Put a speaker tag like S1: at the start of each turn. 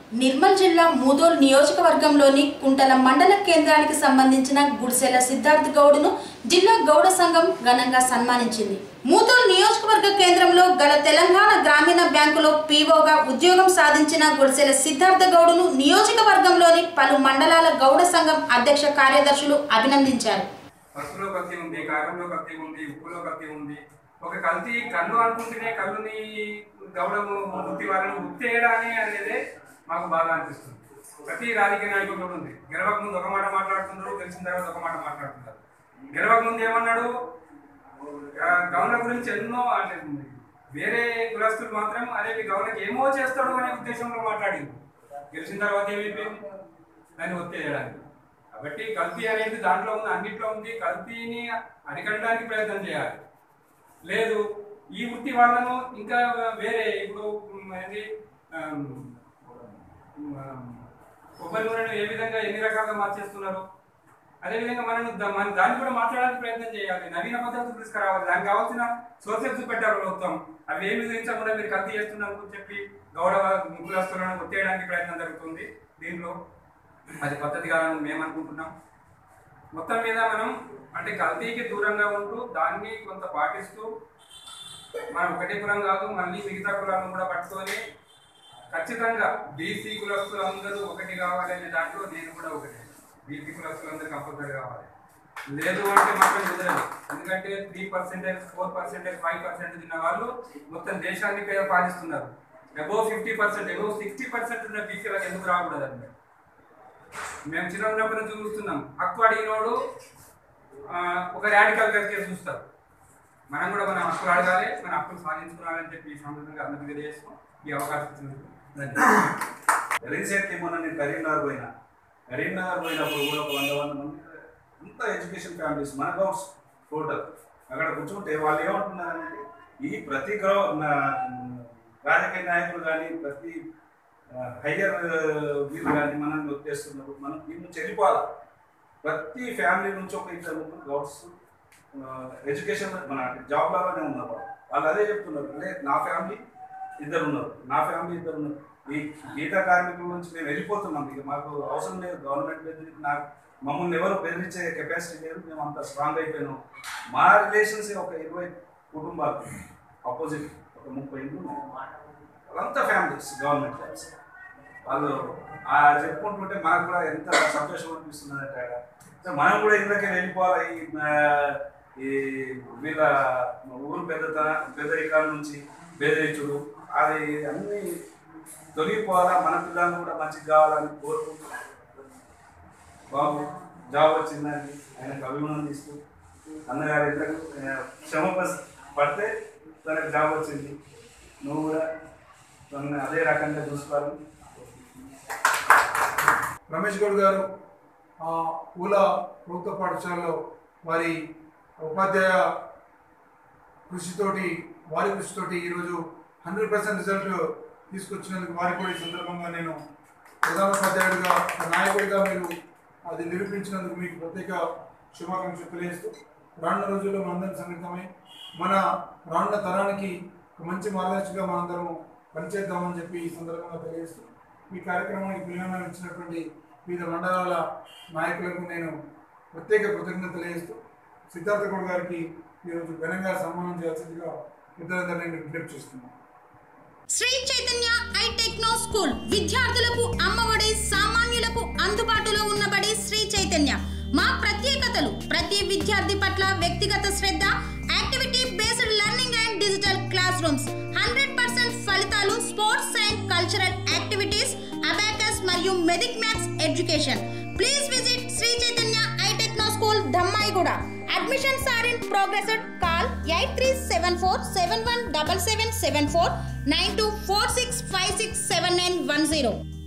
S1: నిర్మల్ జిల్లా మూదోల్ నియోజకవర్గంలోని కుంటల మండల కేంద్రానికి సంబంధించిన గుడిసెల సిద్ధార్థ్ గౌడ్ను జిల్లా గౌడ సంఘం ఘనంగా సన్మానించింది మూదోల్ నియోజకవర్గ కేంద్రంలో గల తెలంగాణ గ్రామీణ బ్యాంకులో పీఓగా ఉద్యోగం సాధించిన గుడిసెల సిద్ధార్థ గౌడ్ను నియోజకవర్గంలోని పలు మండలాల గౌడ సంఘం అధ్యక్ష కార్యదర్శులు అభినందించారు
S2: పసుపులో కత్తి ఉంది కారంలో కత్తి ఉంది ఉప్పులో కత్తి ఉంది ఒక కల్తీ కళ్ళు అనుకుంటేనే కళ్ళుని గౌడము వృత్తి వాళ్ళని ఉత్తేయడాన్ని అనేది మాకు బాగా అనిపిస్తుంది ప్రతి రాజకీయ నాయకుడు కూడా ఉంది గెలవక ముందు ఒక మాట మాట్లాడుతున్నారు తెలిసిన తర్వాత ఒక మాట మాట్లాడుతున్నారు గెలవక ముందు ఏమన్నాడు ఆ, గౌన గురించి ఎన్నో అంటే వేరే కులస్తులు మాత్రం అదే మీ గౌనకి ఏమో చేస్తాడు అనే ఉద్దేశంలో మాట్లాడింది గెలిచిన తర్వాత ఏమైపోయింది దాన్ని ఒత్తేయడానికి కాబట్టి కల్తీ అనేది దాంట్లో ఉంది అన్నింటిలో ఉంది కల్తీని అరికట్టడానికి ప్రయత్నం చేయాలి లేదు ఈ వృత్తి వాళ్ళను ఇంకా వేరే ఇప్పుడు మ్, ఏంది ఆమ్, ఆమ్, కొబ్బరి నూనెను ఏ విధంగా ఎన్ని రకాలుగా మార్చేస్తున్నారు అదేవిధంగా మనం ద- మన దాన్ని కూడా మాట్లాడడానికి ప్రయత్నం చేయాలి నవీన పద్ధతులు తీసుకురావాలి దానికి కావాల్సిన సోర్సెస్ చూపెట్టారు ప్రభుత్వం అవి ఏమి విధించకుండా మీరు కల్తీ చేస్తున్నారు అని చెప్పి గౌరవ కులస్తులను ఒత్తేయడానికి ప్రయత్నం జరుగుతుంది దీంట్లో అది పద్ధతి కాదని మేము అనుకుంటున్నాం మొత్తం మీద మనం అంటే కల్తీకి దూరంగా ఉంటూ దాన్ని కొంత పాటిస్తూ మనం ఒకటే కులం కాదు మళ్ళీ మిగతా కులాలను కూడా పట్టుకొని ఖచ్చితంగా బీసీ కులస్తులు అందరూ ఒకటి కావాలి అనే దాంట్లో నేను కూడా ఒకటే బీసీ కులస్తులు అందరూ కంపల్సరీ కావాలి లేదు అంటే మాత్రం కుదరదు ఎందుకంటే three percentage four percentage five percent తిన్న వాళ్ళు మొత్తం దేశాన్ని పేద పాలిస్తున్నారు above fifty percent above sixty percent ఉన్న బీసీలకు ఎందుకు రాకూడదు అంటే మేము చిన్న ఉన్నప్పటి నుంచి చూస్తున్నాం హక్కు అడిగినోడు ఆ, ఒక రాడికల్ కేసు చూస్తారు మనం కూడా మన హక్కులు అడగాలి మన హక్కులు సాధించుకోవాలని చెప్పి ఈ సందర్భంగా అందరికీ తెలియజేస్తాం ఈ అవకాశం ఇచ్చినందుకు ధన్యవాదాలు
S3: రీసెంట్లీ మొన్న నేను కరీంనగర్ పోయినా కరీంనగర్ పోయినప్పుడు కూడా ఒక వంద వంద మంది అంతా ఎడ్యుకేషన్ ఫ్యామిలీస్ మన గౌడ్స్ టోటల్ అక్కడ కూర్చుంటే వాళ్ళు ఏమంటున్నారంటే ఈ ప్రతి గ్రౌ నా- రాజకీయ నాయకులు కానీ ప్రతి హయ్యర్ వీళ్ళు కానీ మనల్ని వచ్చేస్తున్నారు మనం దీన్ని చెడిపోవాలి ప్రతి ఫ్యామిలీ నుంచి ఒక ఇద్దరు ముగ్గురు గౌడ్స్ ఎడ్యుకేషన్ మన జాబ్లలోనే ఉన్నారు వాళ్ళు. వాళ్ళు అదే చెప్తున్నారు అంటే నా ఫ్యామిలీ ఇద్దరు ఉన్నారు నా ఫ్యామిలీ ఇద్దరు ఉన్నారు ఈ గీత కార్మికుల నుంచి మేము వెళ్ళిపోతున్నాం ఇక మాకు అవసరం లేదు గవర్నమెంట్ బెదిరి నాకు మమ్మల్ని ఎవరు బెదిరించే కెపాసిటీ లేదు మేము అంత స్ట్రాంగ్ అయిపోయినాం మా రిలేషన్స్ ఒక ఇరవై కుటుంబాలు ఆపోజిట్ ఒక ముప్పై ఇండ్లు ఉన్నాయి. వాళ్ళంతా ఫ్యామిలీస్ గవర్నమెంట్ ఫ్యామిలీస్ వాళ్ళు ఆ చెప్పుకుంటుంటే మనకు కూడా ఎంత సంతోషం అనిపిస్తుంది అంటే సో మనం కూడా ఇందులోకి వెళ్ళిపోవాలి ఈ, ఆ, ఈ వీళ్ళ ఊరు పెద్ద పెద్దరికాల నుంచి బెదిరించుడు అది అన్ని తొలగిపోవాలా మన పిల్లలు కూడా మంచిగా కావాలని కోరుకుంటూ బాబు జాబ్ వచ్చిందని ఆయనకు అభిమానిస్తూ అన్నగారి ఇద్దరు శ్రమ పస్- పడితే తనకు జాబ్ వచ్చింది నువ్వు కూడా తనని అదే రకంగా చూసుకోవాలని
S4: రమేష్ గౌడ్ గారు ఆ, ఊల ప్రభుత్వ పాఠశాలలో వారి ఉపాధ్యాయ కృషితోటి వారి కృషితోటి ఈరోజు హండ్రెడ్ పర్సెంట్ రిజల్ట్ తీసుకొచ్చినందుకు వారికి కూడా ఈ సందర్భంగా నేను ప్రధానోపాధ్యాయుడిగా ఒక నాయకుడిగా మీరు అది నిరూపించినందుకు మీకు ప్రత్యేక శుభాకాంక్షలు తెలియజేస్తూ రానున్న రోజుల్లో మనందరం సంఘటితమై మన రానున్న తరానికి ఒక మంచి మార్గదర్శిగా మనందరం పనిచేద్దామని చెప్పి ఈ సందర్భంగా తెలియజేస్తూ ఈ కార్యక్రమానికి పిల్లలను ఇచ్చినటువంటి వివిధ మండలాల నాయకులకు నేను ప్రత్యేక కృతజ్ఞత తెలియజేస్తూ సిద్ధార్థ గౌడ్ గారికి ఈరోజు ఘనంగా సన్మానం చేయాల్సిందిగా ఇద్దరందరినీ నేను విజ్ఞప్తి చేస్తున్నాను
S1: Sri Chaitanya e techno school విద్యార్థులకు అమ్మఒడి సామాన్యులకు అందుబాటులో ఉన్నబడి శ్రీ చైతన్య మా ప్రత్యేకతలు ప్రతి విద్యార్థి పట్ల వ్యక్తిగత శ్రద్ధ activity based learning and digital classrooms hundred percent ఫలితాలు sports and cultural activities abacus మరియు మెదిక్ maths education please visit Sri Chaitanya e techno school Dammaiguda admissions are in progress call eight three seven four seven one double seven seven four nine two four six five six seven nine one zero